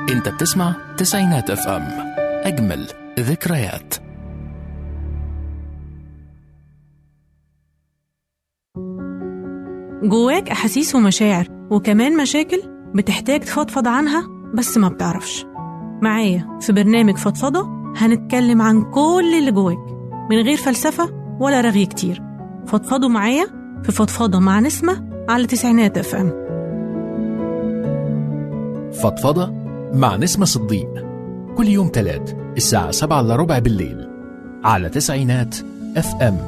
انت بتسمع تسعينات اف ام اجمل ذكريات جواك أحاسيس ومشاعر وكمان مشاكل بتحتاج تفضفض عنها بس ما بتعرفش معايا في برنامج فضفضة هنتكلم عن كل اللي جواك من غير فلسفة ولا رغي كتير فضفضوا معايا في فضفضة مع نسمة على تسعينات اف ام فضفضة مع نسمة صديق كل يوم تلات الساعة سبعة إلا ربع بالليل على تسعينات اف ام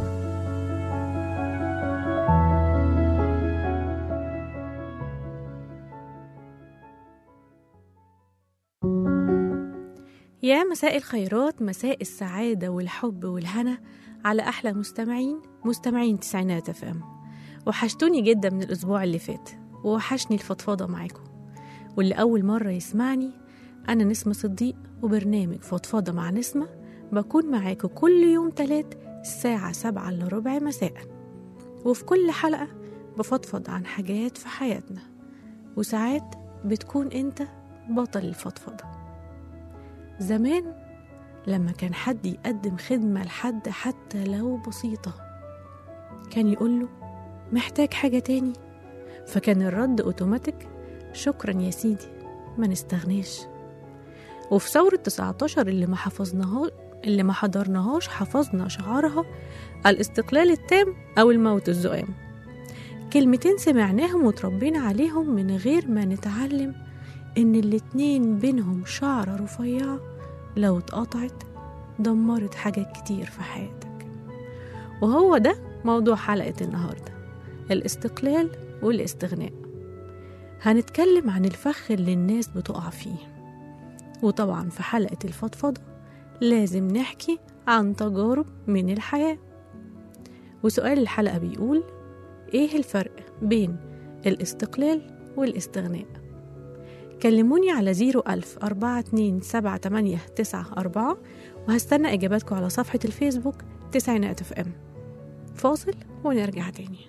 يا مساء الخيرات مساء السعادة والحب والهنا على أحلى مستمعين مستمعين تسعينات اف ام وحشتوني جدا من الأسبوع اللي فات ووحشني الفضفضة معاكم واللي أول مرة يسمعني أنا نسمة صديق وبرنامج فضفضة مع نسمة بكون معاكم كل يوم تلات الساعة سبعة إلا ربع مساء وفي كل حلقة بفضفض عن حاجات في حياتنا وساعات بتكون أنت بطل الفضفضة زمان لما كان حد يقدم خدمة لحد حتى لو بسيطة كان يقوله محتاج حاجة تاني فكان الرد أوتوماتيك شكرا يا سيدي ما نستغناش وفي ثورة 19 اللي ما حفظناها اللي ما حضرناهاش حفظنا شعارها الاستقلال التام أو الموت الزؤام كلمتين سمعناهم وتربينا عليهم من غير ما نتعلم إن الاتنين بينهم شعرة رفيعة لو اتقطعت دمرت حاجات كتير في حياتك وهو ده موضوع حلقة النهاردة الاستقلال والاستغناء هنتكلم عن الفخ اللي الناس بتقع فيه وطبعا في حلقة الفضفضة لازم نحكي عن تجارب من الحياة وسؤال الحلقة بيقول ايه الفرق بين الاستقلال والاستغناء كلموني على زيرو ألف أربعة اتنين سبعة تمانية تسعة أربعة وهستنى إجاباتكم على صفحة الفيسبوك تسعينات اف ام فاصل ونرجع تاني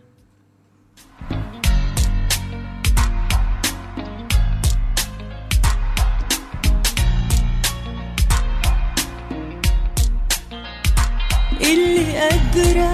اللي قادرة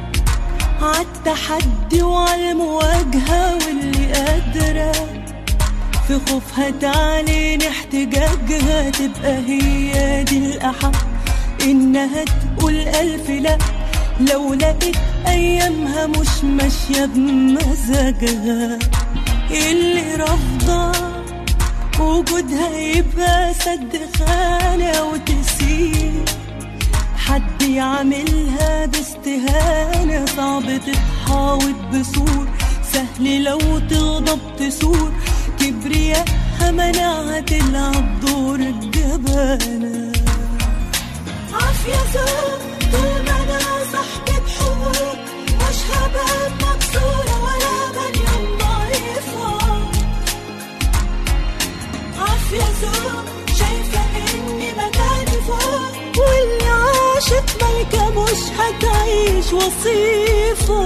عالتحدي وعالمواجهة واللي قادرة في خوفها تعلن احتجاجها تبقى هي دي الأحق إنها تقول ألف لأ لو لقيت أيامها مش ماشية بمزاجها اللي رافضة وجودها يبقى سد خانة وتسيب حد يعملها باستهانة صعب تتحاوط بسور سهل لو تغضب تسور كبرياءها منعها تلعب دور الجبانة عافية زوج طول ما انا صاحبة حقوق مش هبقى مكسورة ولا مليون ضعيفة عافية زوج شايفة اني مكاني فوق واللي عاشت ملكة مش هتعيش وصيفة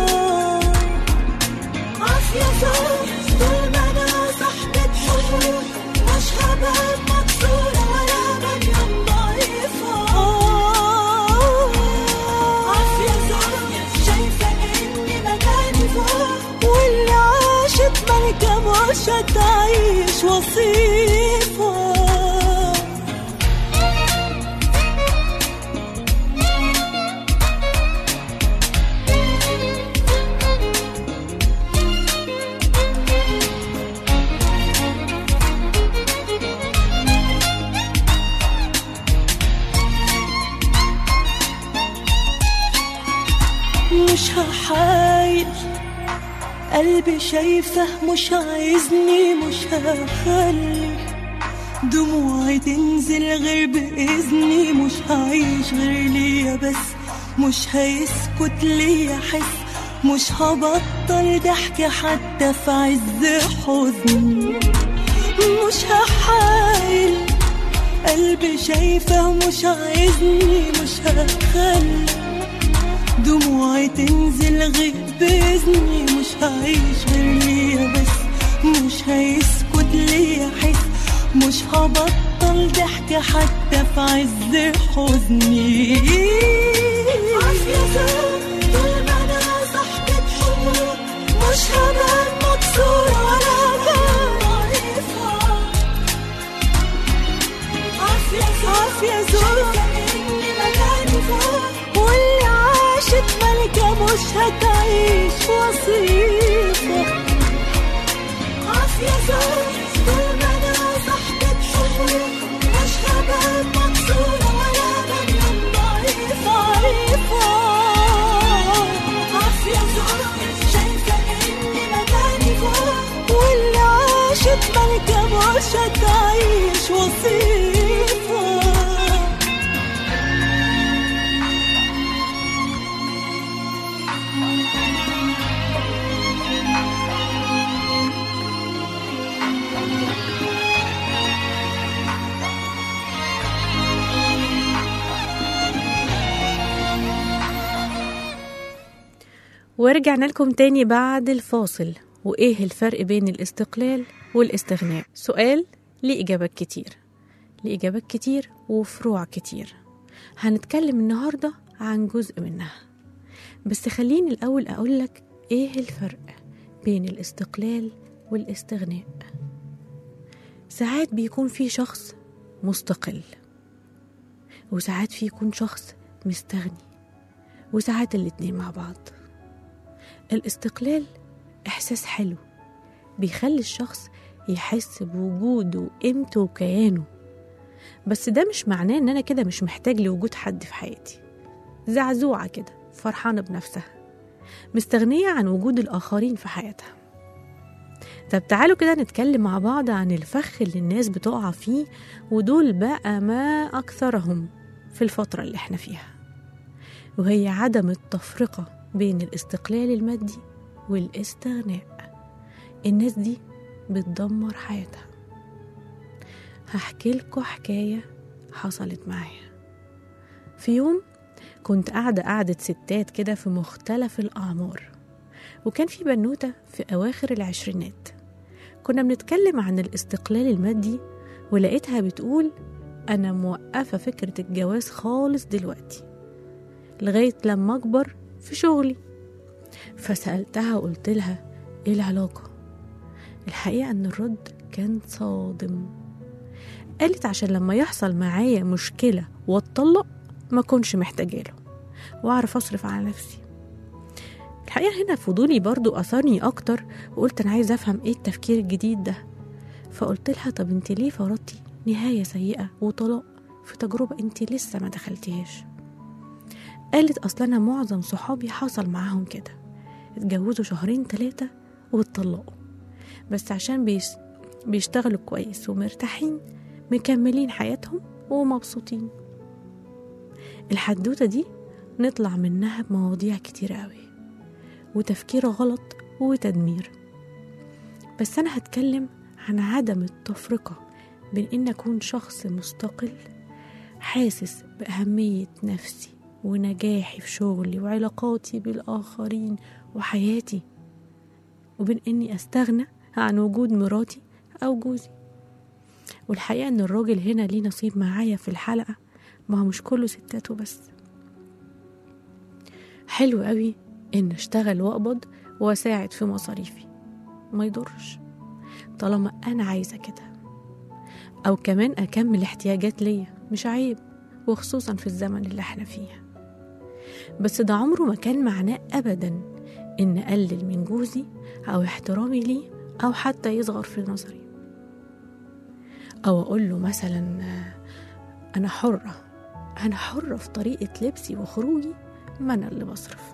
عافية زوج طول ما انا صاحبة حقوق مش هبقى مكسورة ولا مليون ضعيفة عافية زوج شايفة اني مكاني فوق واللي عاشت ملكة مش هتعيش وصيفة مش هحايل قلبي شايفه مش عايزني مش هخلي دموعي تنزل غير بإذني مش هعيش غير ليا بس مش هيسكت ليا حس مش هبطل ضحك حتى في عز حزني مش هحايل قلبي شايفه مش عايزني مش هخلي دموعي تنزل غير بإذني مش هعيش غير ليا بس مش هيسكت ليا حس مش هعيش وابطل ضحك حتى في عز حزني عافية زوج طول ما انا صاحبة حقوق مش هبقى مكسورة ولا هبقى ضعيفة عافية زوج اني مكاني فوق واللي عاشت ملكة مش هتعيش وصيفة عافية زوج طول ما انا صاحبة حقوق مش هبقى مكسورة ولا بنام ضعيفة ضعيفة عافية زوج شايفة اني مكاني فوق واللي عاشت ملكة مش هتعيش وصيفة ورجعنا لكم تاني بعد الفاصل وإيه الفرق بين الاستقلال والاستغناء سؤال ليه إجابات كتير ليه إجابات كتير وفروع كتير هنتكلم النهاردة عن جزء منها بس خليني الأول أقولك إيه الفرق بين الاستقلال والاستغناء ساعات بيكون في شخص مستقل وساعات في يكون شخص مستغني وساعات الاتنين مع بعض الاستقلال إحساس حلو بيخلي الشخص يحس بوجوده وقيمته وكيانه بس ده مش معناه إن أنا كده مش محتاج لوجود حد في حياتي زعزوعة كده فرحانة بنفسها مستغنية عن وجود الآخرين في حياتها طب تعالوا كده نتكلم مع بعض عن الفخ اللي الناس بتقع فيه ودول بقى ما أكثرهم في الفترة اللي احنا فيها وهي عدم التفرقة بين الاستقلال المادي والاستغناء الناس دي بتدمر حياتها هحكي لكم حكاية حصلت معايا في يوم كنت قاعدة قعدة ستات كده في مختلف الأعمار وكان في بنوتة في أواخر العشرينات كنا بنتكلم عن الاستقلال المادي ولقيتها بتقول أنا موقفة فكرة الجواز خالص دلوقتي لغاية لما أكبر في شغلي فسألتها وقلت لها إيه العلاقة الحقيقة أن الرد كان صادم قالت عشان لما يحصل معايا مشكلة واتطلق ما كنش محتاجاله وأعرف أصرف على نفسي الحقيقة هنا فضولي برضو أثرني أكتر وقلت أنا عايزة أفهم إيه التفكير الجديد ده فقلت لها طب انت ليه فرضتي نهاية سيئة وطلاق في تجربة انت لسه ما دخلتيهاش قالت أصل أنا معظم صحابي حصل معاهم كده اتجوزوا شهرين تلاتة واتطلقوا بس عشان بيش بيشتغلوا كويس ومرتاحين مكملين حياتهم ومبسوطين الحدوتة دي نطلع منها بمواضيع كتير قوي وتفكير غلط وتدمير بس أنا هتكلم عن عدم التفرقة بين إن أكون شخص مستقل حاسس بأهمية نفسي ونجاحي في شغلي وعلاقاتي بالآخرين وحياتي وبين إني أستغنى عن وجود مراتي أو جوزي والحقيقة إن الراجل هنا ليه نصيب معايا في الحلقة ما هو مش كله ستات وبس حلو قوي إن أشتغل وأقبض وأساعد في مصاريفي ما يضرش طالما أنا عايزة كده أو كمان أكمل احتياجات ليا مش عيب وخصوصا في الزمن اللي احنا فيه بس ده عمره ما كان معناه أبدا إن أقلل من جوزي أو احترامي ليه أو حتى يصغر في نظري أو أقول له مثلا آه، أنا حرة أنا حرة في طريقة لبسي وخروجي ما أنا اللي بصرف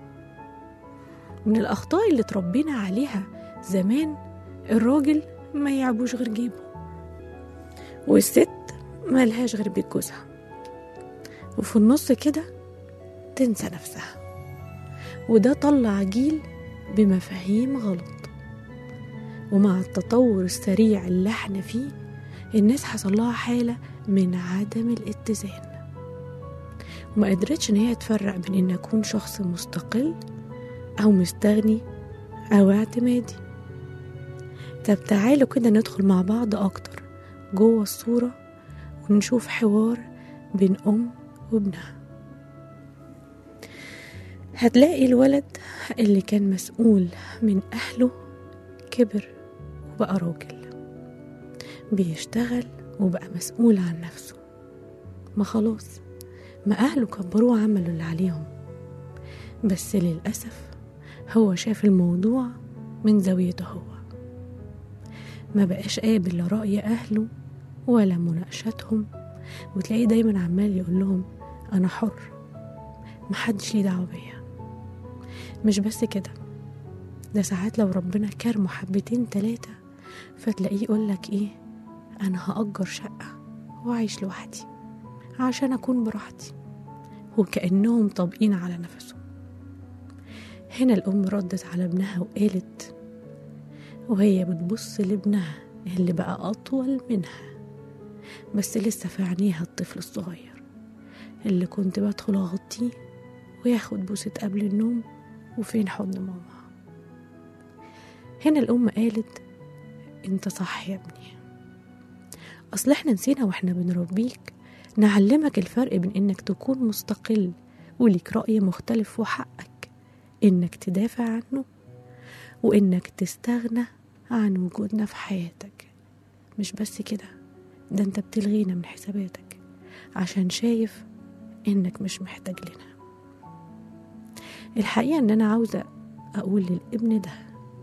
من الأخطاء اللي اتربينا عليها زمان الراجل ما يعبوش غير جيبه والست ملهاش غير بيت جوزها وفي النص كده تنسى نفسها وده طلع جيل بمفاهيم غلط ومع التطور السريع اللي احنا فيه الناس حصل لها حالة من عدم الاتزان وما قدرتش ان هي تفرق بين ان اكون شخص مستقل او مستغني او اعتمادي طب تعالوا كده ندخل مع بعض اكتر جوه الصورة ونشوف حوار بين أم وابنها هتلاقي الولد اللي كان مسؤول من أهله كبر وبقى راجل بيشتغل وبقى مسؤول عن نفسه ما خلاص ما أهله كبروه وعملوا اللي عليهم بس للأسف هو شاف الموضوع من زاويته هو ما بقاش قابل لا رأي أهله ولا مناقشتهم وتلاقيه دايما عمال يقول لهم أنا حر محدش ليه دعوة بيا مش بس كده ده ساعات لو ربنا كرمه حبتين تلاتة فتلاقيه يقولك ايه أنا هأجر شقة وأعيش لوحدي عشان أكون براحتي وكأنهم طابقين على نفسهم هنا الأم ردت على ابنها وقالت وهي بتبص لابنها اللي بقى أطول منها بس لسه في عينيها الطفل الصغير اللي كنت بدخل أغطيه وياخد بوسة قبل النوم وفين حضن ماما هنا الأم قالت انت صح يا ابني أصل احنا نسينا واحنا بنربيك نعلمك الفرق بين انك تكون مستقل وليك رأي مختلف وحقك انك تدافع عنه وانك تستغنى عن وجودنا في حياتك مش بس كده ده انت بتلغينا من حساباتك عشان شايف انك مش محتاج لنا الحقيقة ان انا عاوزة اقول للابن ده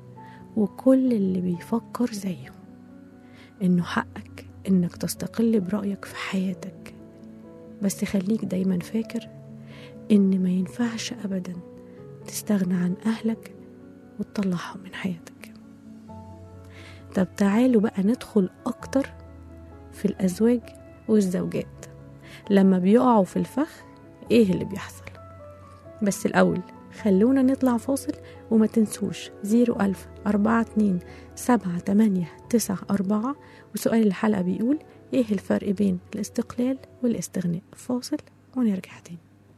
وكل اللي بيفكر زيه انه حقك انك تستقل برأيك في حياتك بس خليك دايما فاكر ان ما ينفعش ابدا تستغنى عن اهلك وتطلعهم من حياتك طب تعالوا بقى ندخل اكتر في الازواج والزوجات لما بيقعوا في الفخ ايه اللي بيحصل بس الاول خلونا نطلع فاصل وما تنسوش زيرو ألف أربعة اتنين سبعة تمانية تسعة أربعة وسؤال الحلقة بيقول إيه الفرق بين الاستقلال والاستغناء فاصل ونرجع تاني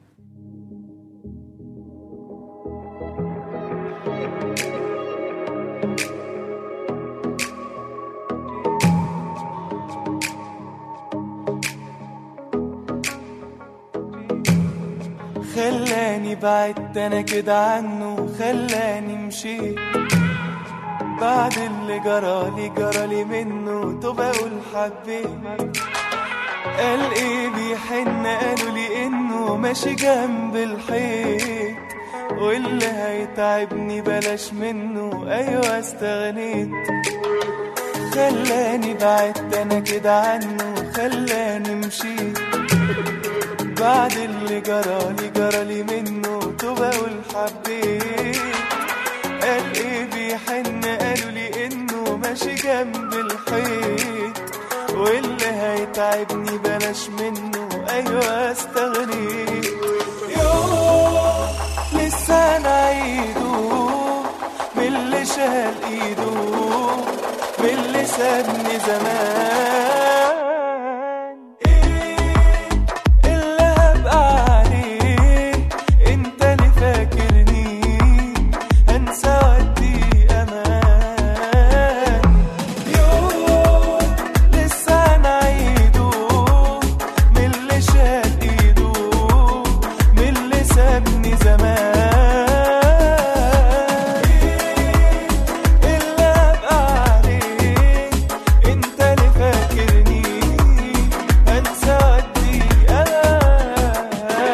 خلاني بعدت انا كده عنه خلاني مشيت بعد اللي جرالي جرالي منه طب اقول حبيت قال ايه بيحن قالوا لي انه ماشي جنب الحيط واللي هيتعبني بلاش منه ايوه استغنيت خلاني بعدت انا كده عنه خلاني مشيت بعد اللي جرالي جرالي منه طب اقول حبيت قال ايه بيحن قالوا لي انه ماشي جنب الحيط واللي هيتعبني بلاش منه ايوه استغنيت يوم لسه نعيده من اللي شال ايده من اللي سابني زمان ايه اللي هبقى عليه انت اللي فاكرني هنسى ودي امان يوم لسه نعيده من اللي شال ايده من اللي سابني زمان اللي هبقى عليه انت اللي فاكرني هنسى ودي امان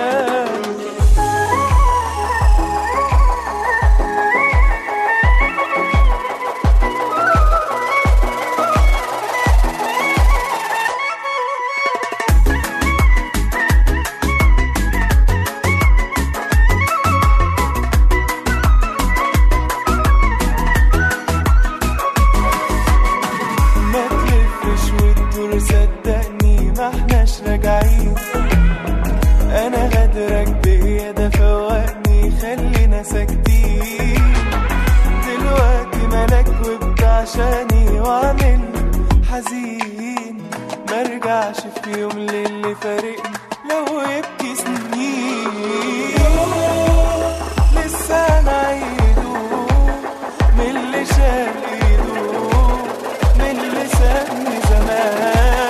ما تلفش وتدور صدقني ما احناش راجعين انا غدرك بيا ده فوقني خلينا ساكتين دلوقتي ملك وبتعشاني وعامل حزين مرجعش في يوم للي فارقني لو يبكي سنين لسه نعيده من اللي شال ايده من اللي سابني زمان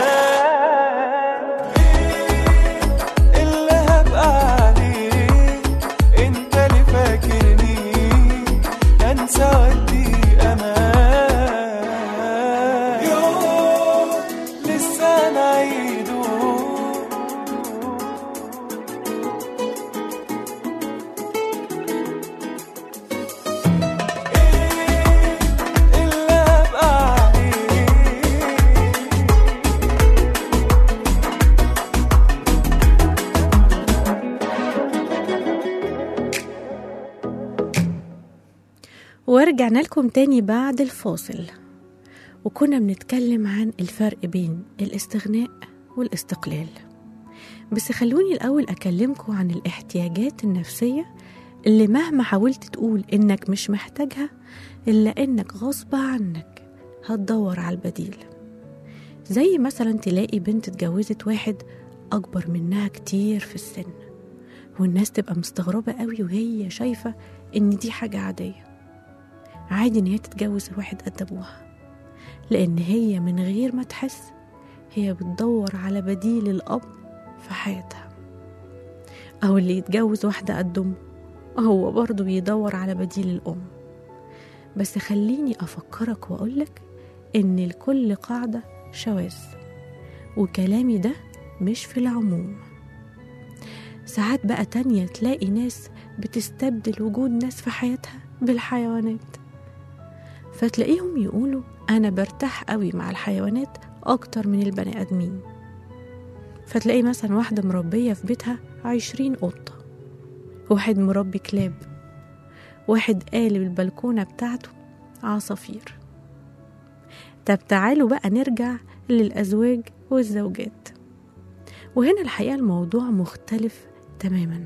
ورجعنا لكم تاني بعد الفاصل وكنا بنتكلم عن الفرق بين الاستغناء والاستقلال بس خلوني الأول أكلمكم عن الاحتياجات النفسية اللي مهما حاولت تقول إنك مش محتاجها إلا إنك غصب عنك هتدور على البديل زي مثلا تلاقي بنت اتجوزت واحد أكبر منها كتير في السن والناس تبقى مستغربة قوي وهي شايفة إن دي حاجة عادية عادي إن هي تتجوز واحد قد أبوها لأن هي من غير ما تحس هي بتدور على بديل الأب في حياتها أو اللي يتجوز واحدة قد أمه هو برضه بيدور على بديل الأم بس خليني أفكرك وأقولك إن لكل قاعدة شواذ وكلامي ده مش في العموم ساعات بقى تانية تلاقي ناس بتستبدل وجود ناس في حياتها بالحيوانات فتلاقيهم يقولوا أنا برتاح قوي مع الحيوانات أكتر من البني آدمين فتلاقي مثلا واحدة مربية في بيتها عشرين قطة واحد مربي كلاب واحد قالب البلكونة بتاعته عصافير طب تعالوا بقى نرجع للأزواج والزوجات وهنا الحقيقة الموضوع مختلف تماما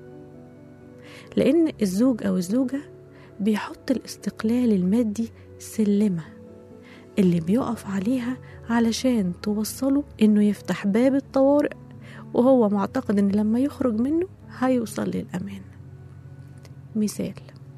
لأن الزوج أو الزوجة بيحط الاستقلال المادي سلمة اللي بيقف عليها علشان توصله إنه يفتح باب الطوارئ وهو معتقد إن لما يخرج منه هيوصل للأمان مثال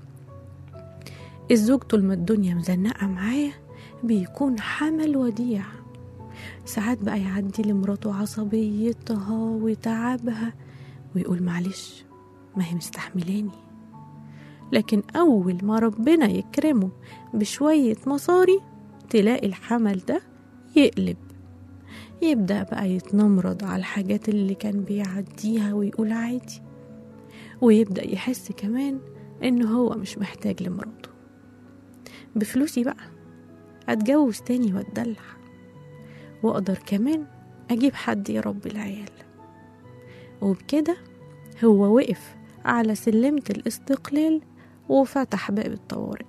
الزوج طول ما الدنيا مزنقة معاه بيكون حمل وديع ساعات بقى يعدي لمراته عصبيتها وتعبها ويقول معلش ما هي مستحملاني لكن أول ما ربنا يكرمه بشوية مصاري تلاقي الحمل ده يقلب يبدأ بقى يتنمرض على الحاجات اللي كان بيعديها ويقول عادي ويبدأ يحس كمان إنه هو مش محتاج لمراته بفلوسي بقى أتجوز تاني وأتدلع وأقدر كمان أجيب حد يربي العيال وبكده هو وقف على سلمة الاستقلال وفتح باب الطوارئ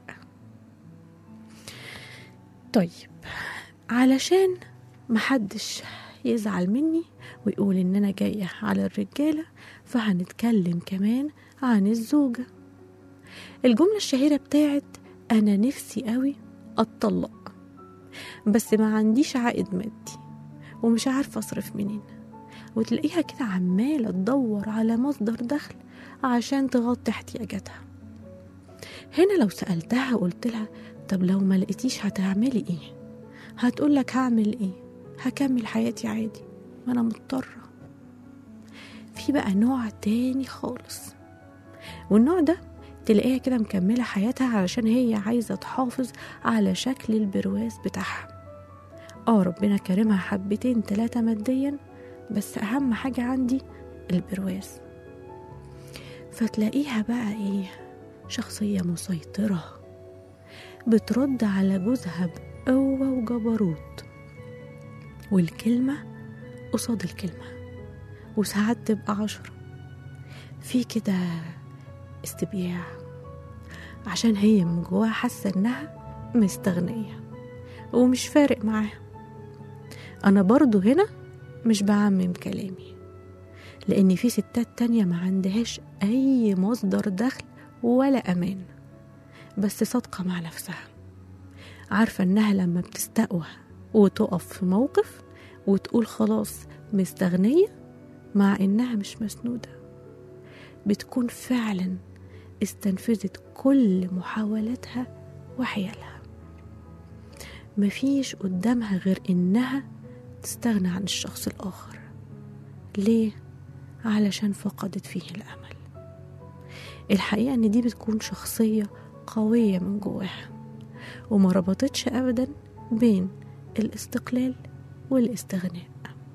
طيب علشان محدش يزعل مني ويقول ان انا جاية على الرجالة فهنتكلم كمان عن الزوجة الجملة الشهيرة بتاعت انا نفسي قوي اتطلق بس ما عنديش عائد مادي ومش عارفة اصرف منين وتلاقيها كده عمالة تدور على مصدر دخل عشان تغطي احتياجاتها هنا لو سألتها وقلت لها طب لو ما لقيتيش هتعملي ايه هتقولك هعمل ايه هكمل حياتي عادي ما انا مضطرة في بقى نوع تاني خالص والنوع ده تلاقيها كده مكملة حياتها علشان هي عايزة تحافظ على شكل البرواز بتاعها اه ربنا كرمها حبتين تلاتة ماديا بس أهم حاجة عندي البرواز فتلاقيها بقى ايه شخصية مسيطرة بترد على جوزها بقوة وجبروت والكلمة قصاد الكلمة وساعات تبقى عشرة في كده استبياع عشان هي من جواها حاسة انها مستغنية ومش فارق معاها انا برضو هنا مش بعمم كلامي لان في ستات تانية ما عندهاش اي مصدر دخل ولا امان بس صادقة مع نفسها عارفة انها لما بتستقوى وتقف في موقف وتقول خلاص مستغنية مع انها مش مسنودة بتكون فعلا استنفذت كل محاولاتها وحيالها مفيش قدامها غير انها تستغنى عن الشخص الاخر ليه علشان فقدت فيه الامل الحقيقه ان دي بتكون شخصيه قويه من جواها وما ربطتش ابدا بين الاستقلال والاستغناء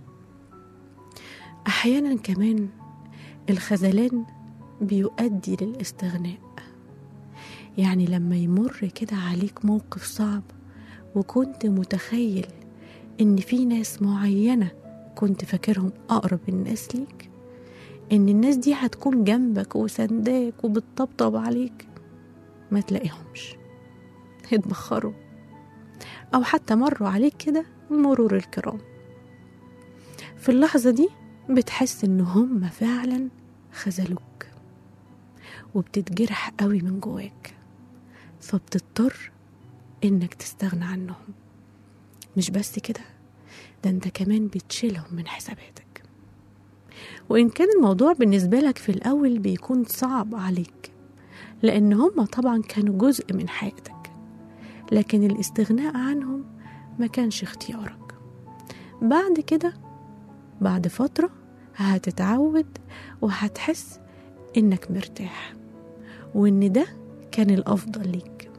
احيانا كمان الخذلان بيؤدي للاستغناء يعني لما يمر كده عليك موقف صعب وكنت متخيل ان في ناس معينه كنت فاكرهم اقرب الناس ليك ان الناس دي هتكون جنبك وسنداك وبتطبطب عليك ما تلاقيهمش اتبخروا أو حتى مروا عليك كده مرور الكرام في اللحظة دي بتحس إن هم فعلا خذلوك وبتتجرح قوي من جواك فبتضطر إنك تستغنى عنهم مش بس كده ده انت كمان بتشيلهم من حساباتك وإن كان الموضوع بالنسبة لك في الأول بيكون صعب عليك لأن هم طبعا كانوا جزء من حياتك لكن الاستغناء عنهم ما كانش اختيارك بعد كده بعد فترة هتتعود وهتحس إنك مرتاح وإن ده كان الأفضل ليك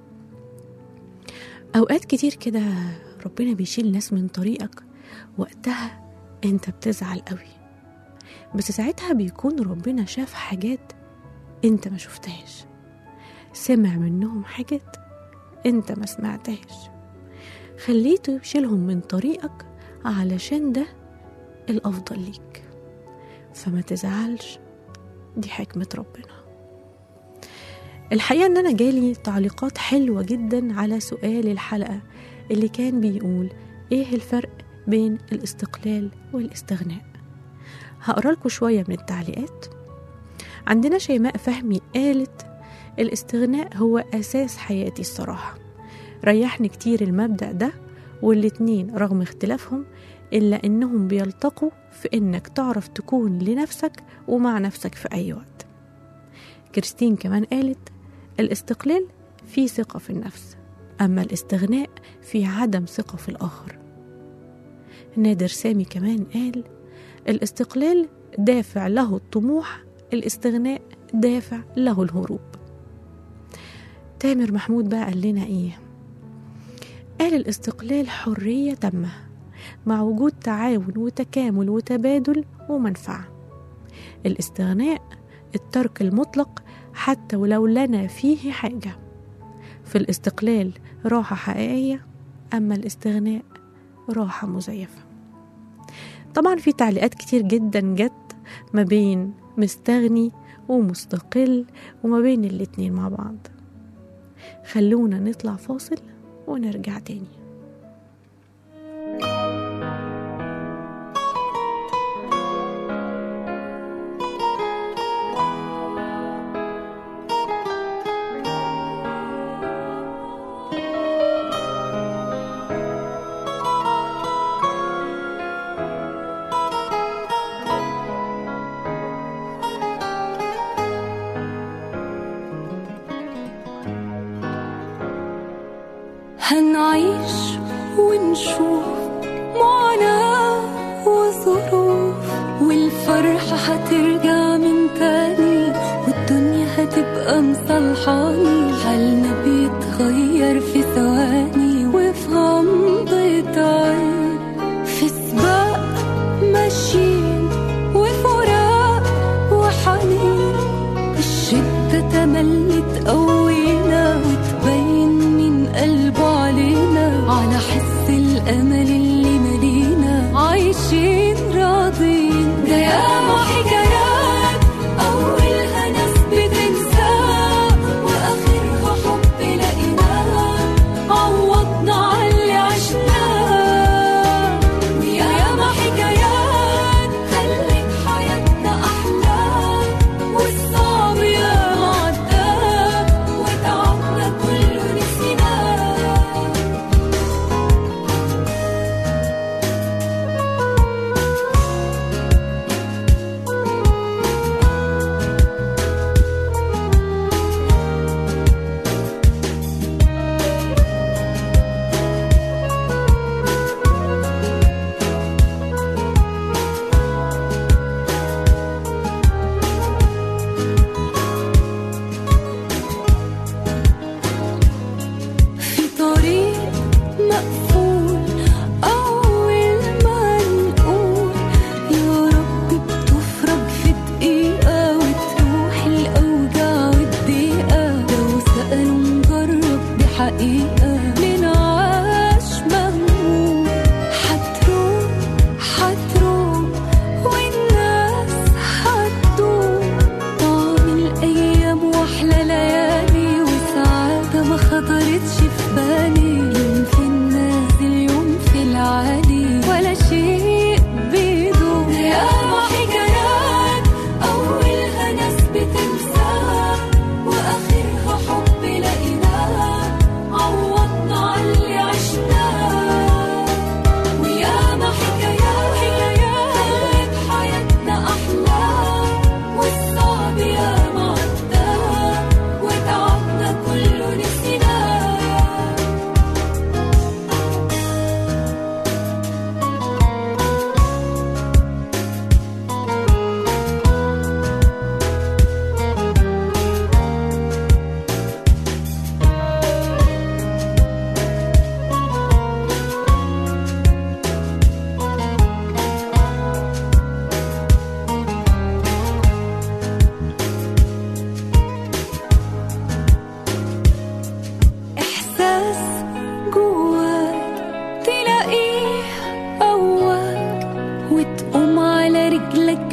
أوقات كتير كده ربنا بيشيل ناس من طريقك وقتها انت بتزعل قوي بس ساعتها بيكون ربنا شاف حاجات انت ما شفتهاش سمع منهم حاجات انت ما سمعتهاش خليته يشيلهم من طريقك علشان ده الافضل ليك فما تزعلش دي حكمة ربنا الحقيقة ان انا جالي تعليقات حلوة جدا على سؤال الحلقة اللي كان بيقول ايه الفرق بين الاستقلال والاستغناء هقرا لكم شوية من التعليقات عندنا شيماء فهمي قالت الاستغناء هو أساس حياتي الصراحة ريحني كتير المبدأ ده والاتنين رغم اختلافهم إلا إنهم بيلتقوا في إنك تعرف تكون لنفسك ومع نفسك في أي وقت كريستين كمان قالت الاستقلال فيه ثقة في النفس أما الاستغناء فيه عدم ثقة في الآخر نادر سامي كمان قال الاستقلال دافع له الطموح الاستغناء دافع له الهروب تامر محمود بقى قال لنا ايه قال الاستقلال حرية تامة مع وجود تعاون وتكامل وتبادل ومنفعة الاستغناء الترك المطلق حتى ولو لنا فيه حاجة في الاستقلال راحة حقيقية أما الاستغناء راحة مزيفة طبعا في تعليقات كتير جدا جت ما بين مستغني ومستقل وما بين الاتنين مع بعض خلونا نطلع فاصل ونرجع تاني هنعيش ونشوف معاناة وظروف والفرحة هترجع من تاني والدنيا هتبقى مصلحاني حالنا بيتغير في ثواني وفي غمضة عين في سباق ماشيين وفراق وحنين الشدة تملي تقوينا وتبين من قلبه علينا على حس الأمل اللي ملينا عايشين راضين ده ياما حكايات أولها ناس بتنساه وآخرها حب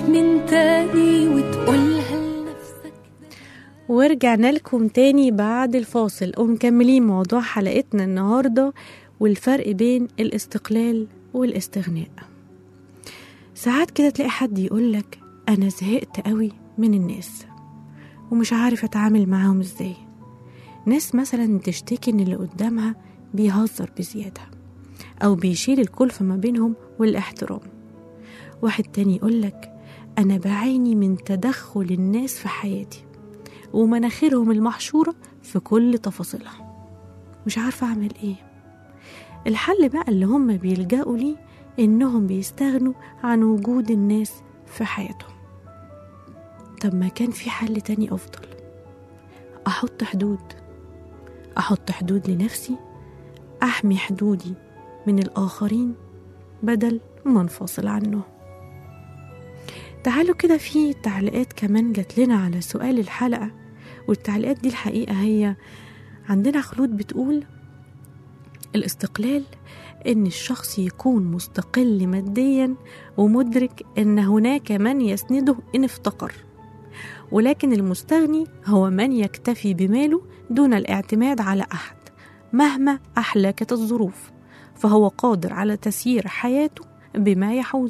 من تاني وتقولها لنفسك ورجعنا لكم تاني بعد الفاصل ومكملين موضوع حلقتنا النهاردة والفرق بين الاستقلال والاستغناء ساعات كده تلاقي حد يقولك أنا زهقت قوي من الناس ومش عارف أتعامل معاهم إزاي ناس مثلا تشتكي إن اللي قدامها بيهزر بزيادة أو بيشيل الكلفة ما بينهم والاحترام واحد تاني يقولك أنا بعاني من تدخل الناس في حياتي ومناخيرهم المحشورة في كل تفاصيلها مش عارفة أعمل إيه الحل بقى اللي هم بيلجأوا ليه إنهم بيستغنوا عن وجود الناس في حياتهم طب ما كان في حل تاني أفضل أحط حدود أحط حدود لنفسي أحمي حدودي من الآخرين بدل ما انفصل عنهم تعالوا كده في تعليقات كمان جات لنا على سؤال الحلقة والتعليقات دي الحقيقة هي عندنا خلود بتقول الاستقلال إن الشخص يكون مستقل ماديا ومدرك إن هناك من يسنده إن افتقر ولكن المستغني هو من يكتفي بماله دون الاعتماد على أحد مهما أحلكت الظروف فهو قادر على تسيير حياته بما يحوز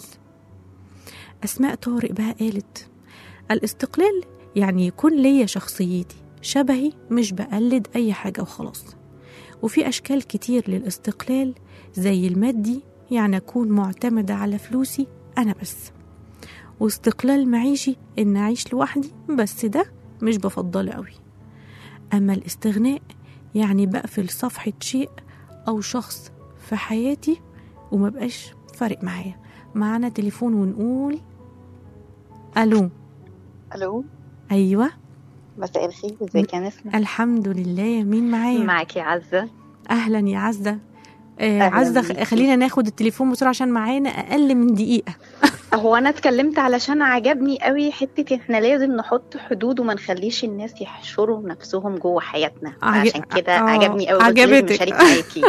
أسماء طارق بقى قالت الاستقلال يعني يكون ليا شخصيتي شبهي مش بقلد أي حاجة وخلاص وفي أشكال كتير للاستقلال زي المادي يعني أكون معتمدة على فلوسي أنا بس واستقلال معيشي إن أعيش لوحدي بس ده مش بفضله قوي أما الاستغناء يعني بقفل صفحة شيء أو شخص في حياتي وما بقاش فارق معايا معانا تليفون ونقول ألو الو أيوة مساء الخير ازيك يا نسمة الحمد لله يا مين معايا معاكي عزة أهلا يا عزة آه أهلاً عزة خ- بيكي. خلينا ناخد التليفون بسرعة عشان معانا أقل من دقيقة هو انا اتكلمت علشان عجبني قوي حتة احنا لازم نحط حدود وما نخليش الناس يحشروا نفسهم جوه حياتنا عج- عشان كده آه، عجبني قوي قلت لازم عجبتك. اشارك معاكي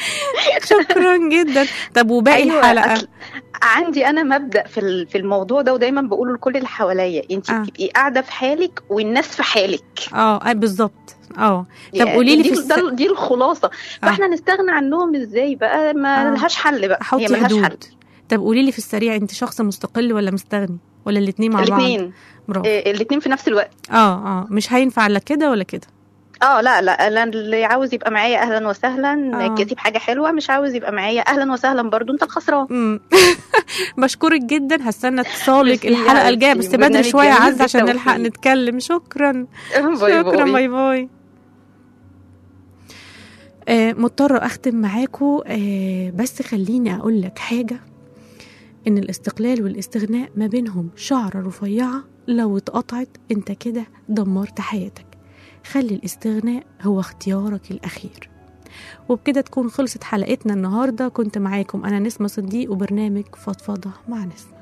شكرا جدا طب وباقي أيوة، الحلقة أصل عندي انا مبدأ في ال- في الموضوع ده ودايما بقوله لكل اللي حواليا انت آه. بتبقي قاعدة في حالك والناس في حالك اه آه، بالظبط اه طب يعني قولي لي دي, في الس... ده- دي الخلاصة فاحنا نستغنى عنهم ازاي بقى ما آه. لهاش حل بقى هي حطي ملهاش حل حدود طب قولي لي في السريع انت شخص مستقل ولا مستغني ولا الاتنين مع بعض الاثنين برافو الاثنين في نفس الوقت اه اه مش هينفع لا كده ولا كده اه لا لا انا اللي عاوز يبقى معايا اهلا وسهلا آه. كسب حاجه حلوه مش عاوز يبقى معايا اهلا وسهلا برضو انت الخسران مم. بشكرك جدا هستنى اتصالك ميرسي يا الحلقه الجايه بس حبيبتي. بدري برنامج شويه يا جميل عزه عشان بالتوفيق. نلحق نتكلم شكرا باي شكرا باي باي باي آه مضطرة أختم معاكم آه بس خليني أقول لك حاجة إن الاستقلال والاستغناء ما بينهم شعرة رفيعة لو اتقطعت أنت كده دمرت حياتك خلي الاستغناء هو اختيارك الأخير وبكده تكون خلصت حلقتنا النهاردة كنت معاكم أنا نسمة صديق وبرنامج فضفضة مع نسمة